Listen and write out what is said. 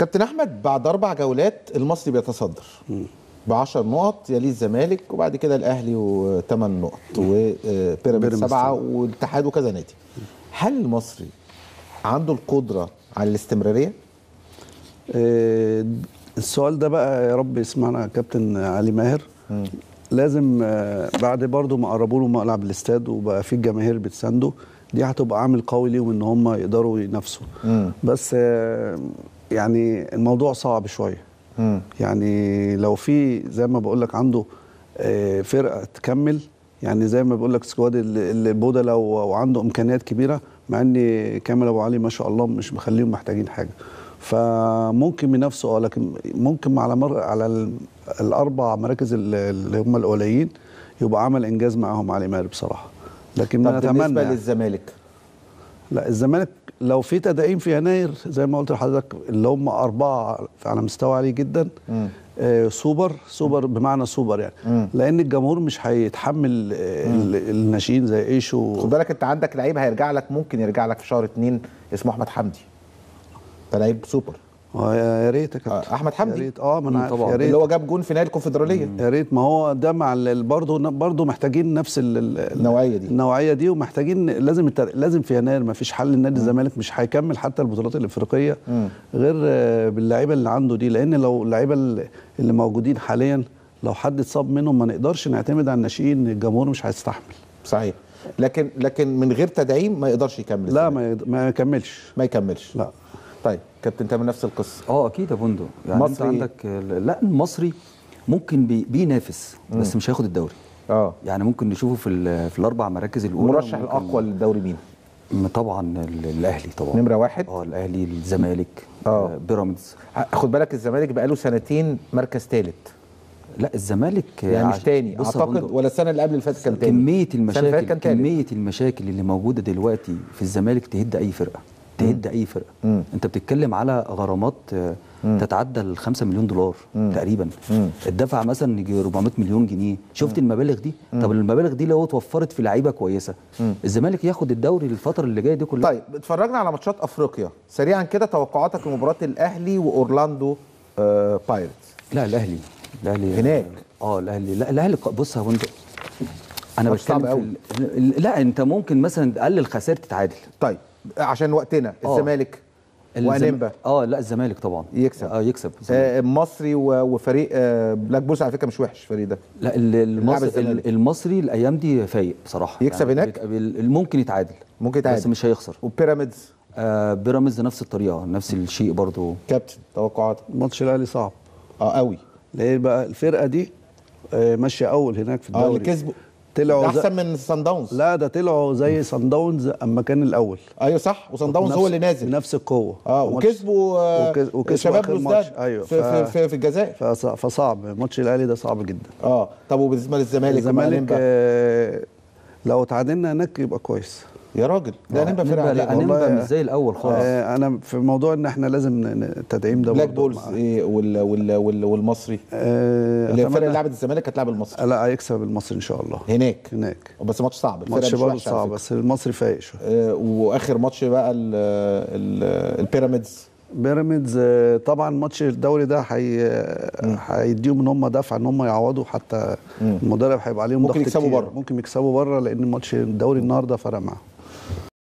كابتن احمد بعد اربع جولات المصري بيتصدر ب 10 نقط يليه الزمالك وبعد كده الاهلي وثمان نقط وبيراميدز بيراميدز سبعه سبعة. والاتحاد وكذا نادي هل المصري عنده القدره على الاستمراريه؟ آه، السؤال ده بقى يا رب يسمعنا كابتن علي ماهر لازم آه، بعد برضو ما قربوا له ملعب الاستاد وبقى في الجماهير بتسانده دي هتبقى عامل قوي ليهم ان هم يقدروا ينافسوا بس آه، يعني الموضوع صعب شويه يعني لو في زي ما بقول لك عنده آه، فرقه تكمل يعني زي ما بقول لك سكواد ال- البودلة و- وعنده امكانيات كبيره مع ان كامل ابو علي ما شاء الله مش مخليهم محتاجين حاجه فممكن ينافسوا اه لكن ممكن على مر على ال- الاربع مراكز ال- اللي هم القليلين يبقى عمل انجاز معاهم علي ماهر بصراحه لكن طب ما نتمنى بالنسبه يعني. للزمالك لا الزمالك لو في تدعيم في يناير زي ما قلت لحضرتك اللي هم اربعه على مستوى عالي جدا آه سوبر سوبر بمعنى سوبر يعني لان الجمهور مش هيتحمل آه ال- الناشئين زي ايشو خد بالك انت عندك لعيب هيرجع لك ممكن يرجع لك في شهر اتنين اسمه احمد حمدي ده لعيب سوبر آه، يا ريت يا كابتن آه، أحمد حمدي. يا ريت اه ما مم، انا عارف، طبعاً. يا ريت اللي هو جاب جون في نهائي الكونفدراليه يا ريت ما هو ده مع ال- برضه برضه محتاجين نفس ال- ال- النوعية دي. النوعيه دي ومحتاجين لازم التر... لازم في يناير ما فيش حل النادي الزمالك مش هيكمل حتى البطولات الافريقيه غير آه، باللعيبه اللي عنده دي لان لو اللعيبه اللي اللي موجودين حاليا لو حد اتصاب منهم ما نقدرش نعتمد على الناشئين الجمهور مش هيستحمل صحيح لكن لكن من غير تدعيم ما يقدرش يكمل لا الزمالك. ما يقد- ما يكملش ما يكملش لا طيب كابتن تامر نفس القصه اه اكيد يا بندق يعني مصري- انت عندك لا المصري ممكن بي بينافس بس مش هياخد الدوري اه يعني ممكن نشوفه في ال- في الاربع مراكز الاولى المرشح ممكن- الاقوى للدوري مين؟ م- طبعا ال- الاهلي طبعا نمرة واحد؟ اه الاهلي الزمالك آه. آه، بيراميدز خد بالك الزمالك بقاله سنتين مركز ثالث لا الزمالك يعني مش عش- تاني بص يا اعتقد بندق، ولا السنه اللي قبل اللي فاتت كان تاني كميه السنة اللي فاتت المشاكل كان تالت كميه المشاكل اللي موجوده دلوقتي في الزمالك تهد اي فرقه تهد اي فرقه مم. انت بتتكلم على غرامات آه، تتعدى ال 5 مليون دولار تقريبا مم. الدفع مثلا يجي 400 مليون جنيه شفت المبالغ دي طب المبالغ دي لو اتوفرت في لعيبه كويسه الزمالك ياخد الدوري الفتره اللي جايه دي كلها طيب اتفرجنا على ماتشات افريقيا سريعا كده توقعاتك لمباراه الاهلي واورلاندو آه بايرتس لا الاهلي الاهلي هناك. اه الاهلي لا الاهلي ق- بص يا بندق انا ماتش صعب بتكلم في ال- لا انت ممكن مثلا تقلل خسائر تتعادل طيب عشان وقتنا آه. الزمالك الزم- وانيمبا اه لا الزمالك طبعا يكسب. اه يكسب آه مصري و- وفريق آه بلاك بولز على فكره مش وحش الفريق ده لا ال- المصري, الزمالك. المصري الايام دي فايق بصراحه يكسب هناك؟ بيت- بال- ممكن يتعادل ممكن يتعادل. بس مش هيخسر وبيراميدز آه بيراميدز نفس الطريقه نفس الشيء برضو كابتن توقعاتك ماتش الاهلي صعب اه قوي ليه بقى الفرقه دي آه، ماشيه اول هناك في اه الدوري اللي كسبوا طلعوا زي- احسن من سان داونز لا ده طلعوا زي صن داونز اما كان الاول ايوه صح وسان داونز نفس- هو اللي نازل نفس القوه اه ماتش- وكسبوا آه وكس- وكسبوا شباب آخر بلوزداد ماتش. أيوة، في, ف- في, في, في الجزائر فص- فصعب ماتش الاهلي ده صعب جدا اه طب وبالنسبه للزمالك الزمالك وأنيمبا؟ آه، لو تعادلنا هناك يبقى كويس يا راجل ده انيمبا فرقه لا علينا انيمبا والله- مش زي الاول خالص آه، انا في موضوع ان احنا لازم ن- ن- التدعيم ده بلاك برضه بولز مع- ايه وال وال وال والمصري آه، اللي هي الفرقه أتمنى- اللي لعبت الزمالك هتلعب المصري لا هيكسب المصري ان شاء الله هناك هناك بس ماتش صعب الفرقه ماتش مش برضه وحشه على صعب فكرة. بس المصري فايق شويه آه واخر ماتش بقى ال ال البيراميدز بيراميدز آه، طبعا ماتش الدوري ده هي هيديهم ان هم دفع ان هم يعوضوا حتى المدرب هيبقى عليهم ممكن ضغط يكسبوا كتير. بره. ممكن يكسبوا بره لان ماتش الدوري النهارده فرق معاهم